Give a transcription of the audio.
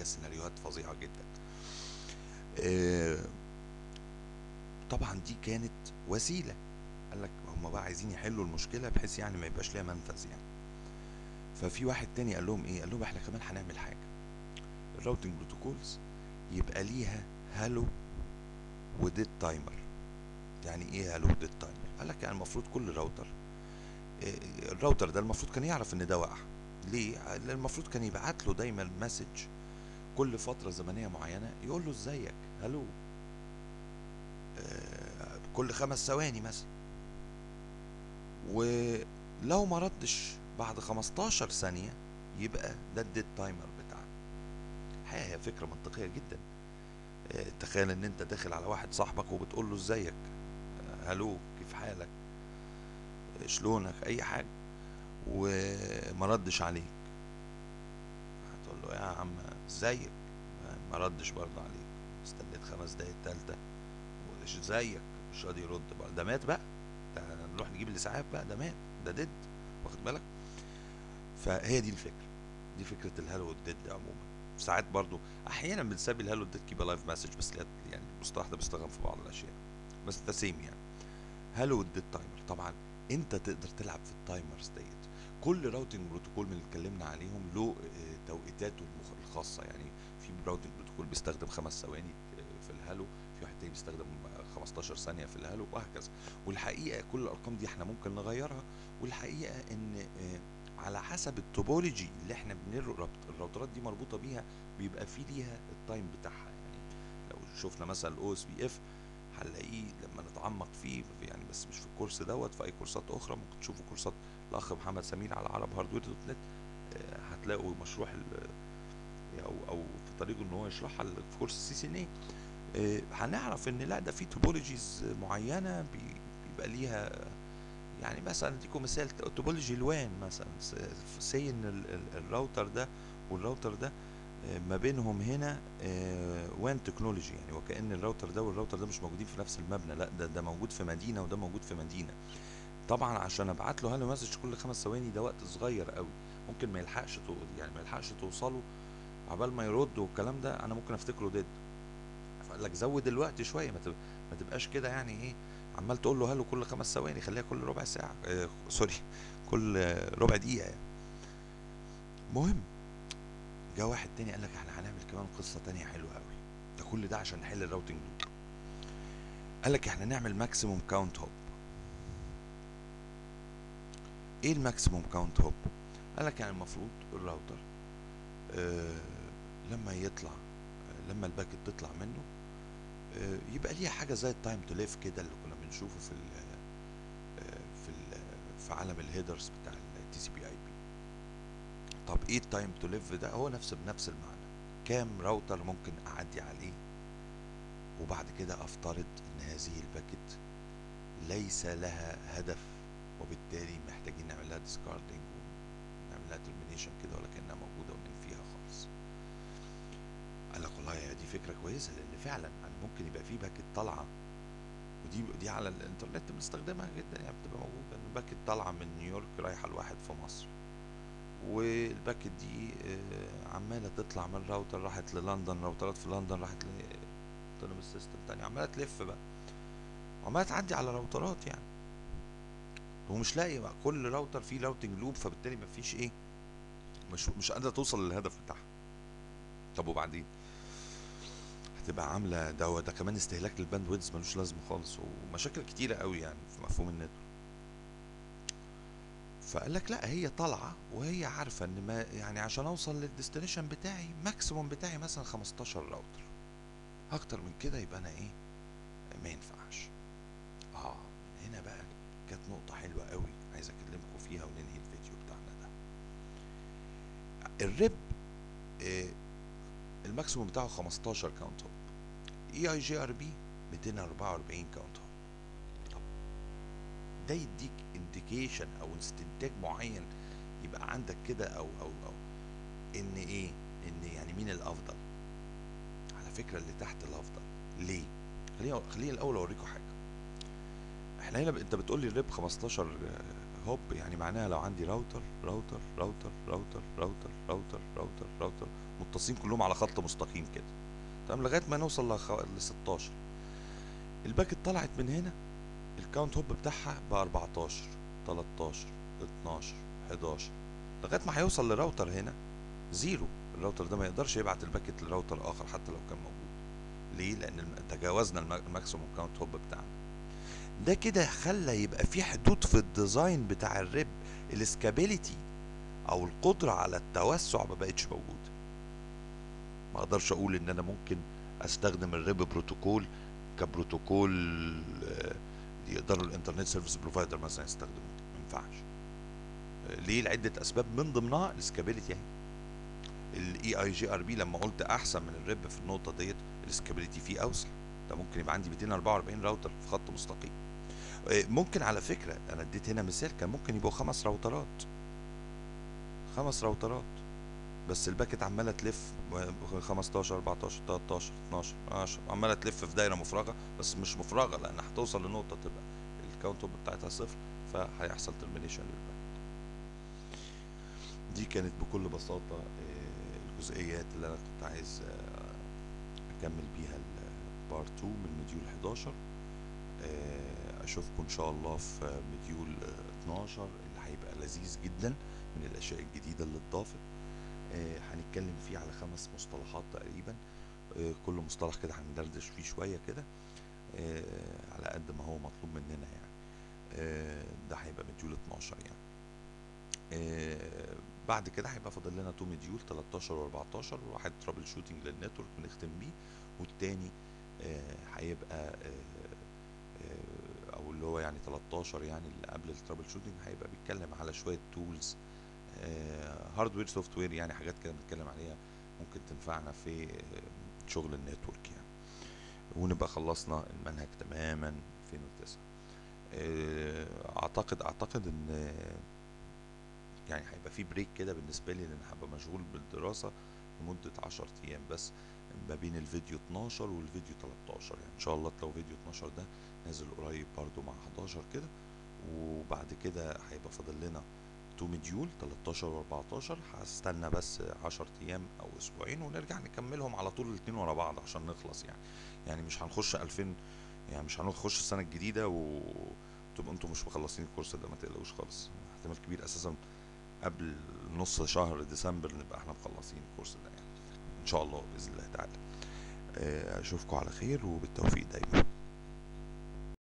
سيناريوهات فظيعه جدا آه، طبعا دي كانت وسيله قال لك هم بقى عايزين يحلوا المشكله بحيث يعني ما يبقاش ليها منفذ يعني ففي واحد تاني قال لهم ايه قال لهم احنا كمان هنعمل حاجه الراوتنج بروتوكولز يبقى ليها هالو وديد تايمر يعني ايه هالو وديد تايمر قال لك يعني المفروض كل راوتر إيه، الراوتر ده المفروض كان يعرف ان ده وقع ليه لأن المفروض كان يبعت له دايما مسج كل فتره زمنيه معينه يقول له ازيك هلو آه، كل خمس ثواني مثلا ولو ما ردش بعد 15 ثانيه يبقى ده الديد تايمر بتاعه الحقيقه هي فكره منطقيه جدا آه، تخيل ان انت داخل على واحد صاحبك وبتقول له ازيك آه، هلو كيف حالك آه، شلونك اي حاجه وما ردش عليك هتقول له يا عم ازيك ما ردش برضه عليك استنيت خمس دقايق التالتة وإيش ازيك مش راضي يرد بقى ده مات بقى ده نروح نجيب الاسعاف بقى ده مات ده ديد واخد بالك فهي دي الفكره دي فكره الهالو والديد عموما ساعات برضو احيانا بنسمي الهالو والديد كيب لايف مسج بس لا- يعني المصطلح ده بيستخدم في بعض الاشياء بس ده سيم يعني هالو والديد تايمر طبعا انت تقدر تلعب في التايمرز ديت كل راوتنج بروتوكول من اللي اتكلمنا عليهم له آه، توقيتاته المخ- الخاصه يعني في راوتنج بروتوكول بيستخدم خمس ثواني آه، في الهالو في واحد تاني بيستخدم آه، 15 ثانيه في الهالو وهكذا والحقيقه كل الارقام دي احنا ممكن نغيرها والحقيقه ان آه، على حسب التوبولوجي اللي احنا بنربط الراوترات دي مربوطه بيها بيبقى في ليها التايم بتاعها يعني لو شفنا مثلا الاو اس بي اف هنلاقيه لما نتعمق فيه يعني بس مش في الكورس دوت في اي كورسات اخرى ممكن تشوفوا كورسات الاخ محمد سمير على عرب هاردوير دوت نت آه، هتلاقوا مشروح ال- او او في طريقه ان هو يشرحها ال- في كورس السي سي ان اي آه، هنعرف ان لا ده في توبولوجيز معينه بي- بيبقى ليها يعني مثلا اديكم مثال توبولوجي الوان مثلا سي ان ال- ال- الراوتر ده والراوتر ده آه، ما بينهم هنا وان تكنولوجي يعني وكأن الراوتر ده والراوتر ده مش موجودين في نفس المبنى لا ده ده موجود في مدينة وده موجود في مدينة طبعا عشان ابعت له هالو مسج كل خمس ثواني ده وقت صغير قوي ممكن ما يلحقش تو يعني ما يلحقش توصله عبال ما يرد والكلام ده انا ممكن افتكره ديد فقال لك زود الوقت شويه ما تب- ما تبقاش كده يعني ايه عمال تقول له هالو كل خمس ثواني خليها كل ربع ساعه آه سوري كل آه، ربع دقيقه يعني مهم جه واحد تاني قال لك احنا هنعمل كمان قصه تانية حلوه قوي ده كل ده عشان نحل الراوتنج لوب قال لك احنا نعمل ماكسيموم كاونت هوب ايه الماكسيموم كاونت هوب قال لك يعني المفروض الراوتر آه لما يطلع آه لما الباكت تطلع منه آه يبقى ليها حاجه زي التايم تو ليف كده اللي كنا بنشوفه في ال آه في ال في عالم الهيدرز بتاع التي سي بي اي بي طب ايه التايم تو ليف ده هو نفس بنفس المعنى كام راوتر ممكن اعدي عليه وبعد كده افترض ان هذه الباكت ليس لها هدف وبالتالي محتاجين نعمل لها ديسكاردنج ونعمل لها ترمينيشن كده ولا كانها موجوده وننفيها خالص قال لك والله يا دي فكره كويسه لان فعلا يعني ممكن يبقى في باكت طالعه ودي دي على الانترنت بنستخدمها جدا يعني بتبقى موجوده ان باكت طالعه من نيويورك رايحه لواحد في مصر والباكت دي آه، عماله تطلع من راوتر راحت للندن راوترات في لندن راحت لتونيمس سيستم تاني عماله تلف بقى عماله تعدي على راوترات يعني ومش لاقي بقى كل راوتر فيه راوتنج لوب فبالتالي مفيش ايه مش مش قادره توصل للهدف بتاعها طب وبعدين هتبقى عامله ده هو ده كمان استهلاك للباند ويدز ملوش لازمه خالص ومشاكل كتيره قوي يعني في مفهوم النتورك فقال لك لا هي طالعه وهي عارفه ان ما يعني عشان اوصل للديستنيشن بتاعي ماكسيموم بتاعي مثلا 15 راوتر اكتر من كده يبقى انا ايه ما ينفعش اه هنا بقى كانت نقطه حلوه قوي عايز اكلمكم فيها وننهي الفيديو بتاعنا ده الريب آه الماكسيموم بتاعه 15 كاونت هوب اي اي جي ار بي 244 كاونت هوب طب ده يديك انديكيشن او استنتاج معين يبقى عندك كده او او او ان ايه ان يعني مين الافضل على فكره اللي تحت الافضل ليه خليني خليني الاول اوريكم حاجه احنا هنا ب... انت بتقول لي الريب 15 آه، هوب يعني معناها لو عندي راوتر راوتر راوتر راوتر راوتر راوتر راوتر راوتر متصلين كلهم على خط مستقيم كده تمام لغايه ما نوصل ل 16 الباكت طلعت من هنا الكاونت هوب بتاعها ب 14 13 12 11 لغايه ما هيوصل لراوتر هنا زيرو الراوتر ده ما يقدرش يبعت الباكت لراوتر اخر حتى لو كان موجود ليه لان الم- تجاوزنا الم- الماكسيموم كاونت هوب بتاعنا ده كده خلى يبقى في حدود في الديزاين بتاع الريب الاسكابيليتي او القدره على التوسع ما بقتش موجوده ما اقدرش اقول ان انا ممكن استخدم الريب بروتوكول كبروتوكول آه، يقدروا الانترنت سيرفيس بروفايدر مثلا يستخدموه ما ينفعش آه، ليه لعده اسباب من ضمنها الاسكابيليتي اهي الاي اي جي ار بي لما قلت احسن من الريب في النقطه ديت الاسكابيليتي فيه اوسع ده ممكن يبقى عندي 244 راوتر في خط مستقيم آه، ممكن على فكره انا اديت هنا مثال كان ممكن يبقوا خمس راوترات خمس راوترات بس الباكت عماله تلف م- 15 14 13 12 10 عماله تلف في دايره مفرغه بس مش مفرغه لان هتوصل لنقطه تبقى الكاونت توب بتاعتها صفر فهيحصل ترمينيشن للباكت دي كانت بكل بساطه آه، الجزئيات اللي انا كنت عايز آه، اكمل بيها البارت 2 من مديول 11 آه، اشوفكم ان شاء الله في مديول آه، 12 اللي هيبقى لذيذ جدا من الاشياء الجديده اللي اتضافت آه، هنتكلم فيه على خمس مصطلحات تقريبا آه، كل مصطلح كده هندردش فيه شويه كده آه، على قد ما هو مطلوب مننا يعني آه، ده هيبقى مديول 12 يعني آه، بعد كده هيبقى فاضل لنا تو مديول 13 و14 واحد ترابل شوتنج للنتورك بنختم بيه والتاني آه، هيبقى آه، آه، او اللي هو يعني 13 يعني اللي قبل الترابل شوتنج هيبقى بيتكلم على شويه تولز هاردوير سوفت وير يعني حاجات كده بنتكلم عليها ممكن تنفعنا في آه، شغل النتورك يعني ونبقى خلصنا المنهج تماما 2009 آه، اعتقد اعتقد ان آه، يعني هيبقى في بريك كده بالنسبه لي لان هبقى مشغول بالدراسه لمده 10 ايام بس ما بين الفيديو 12 والفيديو 13 يعني ان شاء الله لو فيديو 12 ده نازل قريب برضو مع 11 كده وبعد كده هيبقى فاضل لنا تو مديول 13 و14 هستنى بس 10 ايام او اسبوعين ونرجع نكملهم على طول الاثنين ورا بعض عشان نخلص يعني يعني مش هنخش 2000 يعني مش هنخش السنه الجديده وتبقوا انتوا مش مخلصين الكورس ده ما تقلقوش خالص احتمال كبير اساسا قبل نص شهر ديسمبر نبقى احنا مخلصين الكورس ده يعني ان شاء الله باذن الله تعالى آه، اشوفكم على خير وبالتوفيق دايما